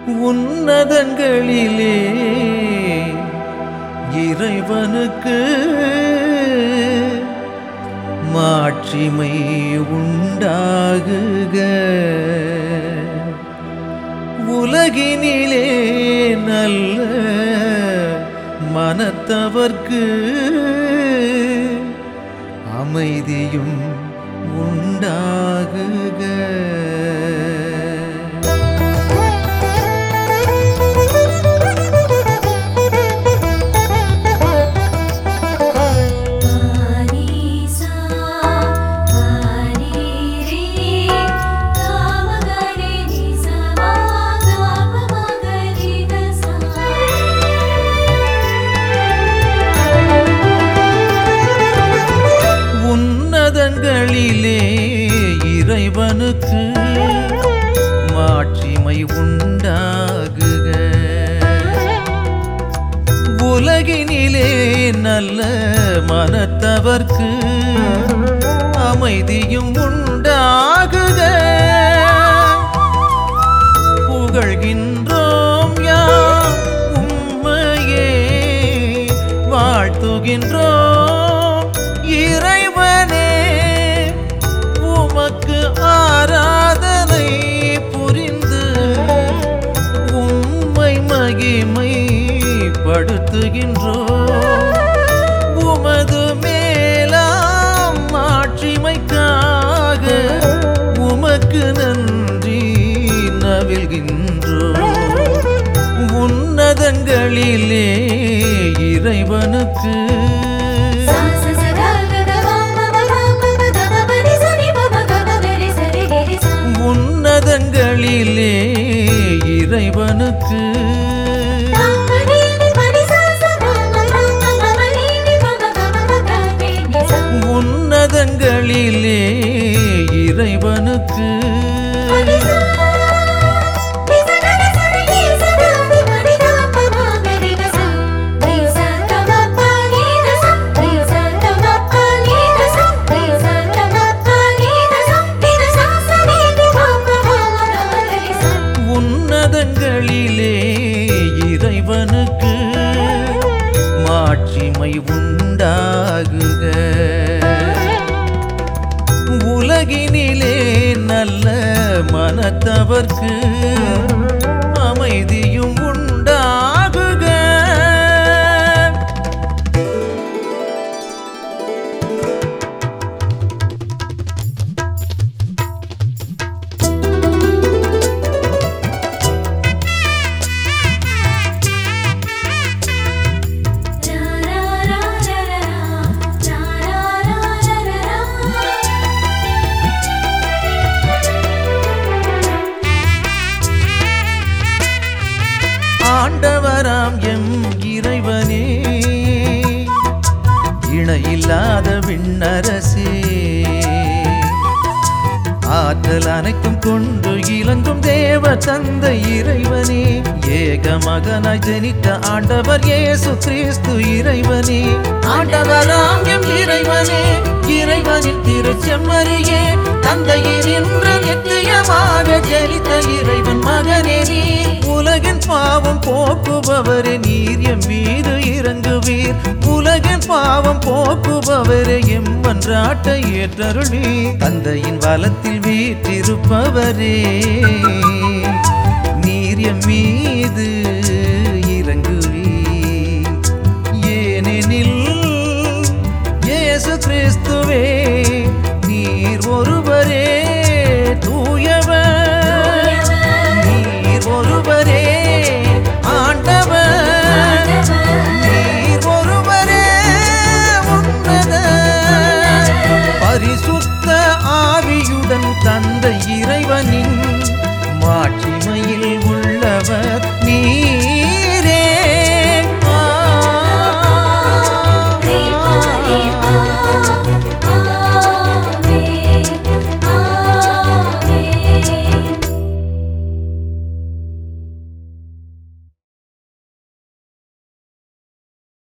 உன்னதங்களிலே இறைவனுக்கு மாட்சிமை உண்டாகுக உலகினிலே நல்ல மனத்தவர்க்கு அமைதியும் உண்டாகுக ஆனிசா ஆனிரே காமகரே நிசமா காமகரே கசா உன்னதங்களிலே இறைவனுக்கு மாட்சிமை உண்டாகுக உலகினிலே நல்ல மனத்தவர்க்கு அமைதியும் உண்டாகுக புகழ்கின்றோம் யாம் உம்மையே வாழ்த்துகின்றோம் இறைவனே உமக்கு ஆராதனை புரிந்து உம்மை மகிமை படுத்துகின்றோம் உமது மேலாம் மாட்சிமைக்காக உமக்கு நன்றி நவில்கின்றோம் உன்னதங்களிலே இறைவனுக்கு உன்னதங்களிலே இறைவனுக்கு உன்னதங்களிலே இறைவனுக்கு உன்னதங்களிலே இறைவனுக்கு மாட்சிமை உண்டாகுக உலகினிலே நல்ல மனத்தவர்க்கு அமைதியும் உண்டாகுக ஆண்டவராம் எம் இறைவனே இணையில்லாத விண்ணரசே ஆற்றல் அனைத்தும் கொண்டு இலங்கும் தேவ தந்தை இறைவனே ஏக மகனாய் ஜனித்த ஆண்டவர் இயேசு கிறிஸ்து இறைவனே ஆண்டவராம் எம் இறைவனே இறைவனின் திருச்செம்மறியே தந்தையின் இன்று நித்தியமாக ஜனித்த இறைவன் மகனே நீ உலகின் பாவம் போக்குபவரே நீர் எம் மீது இறங்குவீர் உலகின் பாவம் போக்குபவரே எம் மன்றாட்டை ஏற்றருளி தந்தையின் வலத்தில் வீற்றிருப்பவரே நீர் எம் மீது இறங்குவீர் ஏனெனில் இயேசு கிறிஸ்துவே நீர் ஒருவரே தூயவர் நீர் ஒருவரே ஆண்டவர் நீர் ஒருவரே உன்னத பரிசுத்த ஆவியுடன் தந்தை இறைவனின் மாட்சிமையில் உள்ளவர் நீரே ஆ.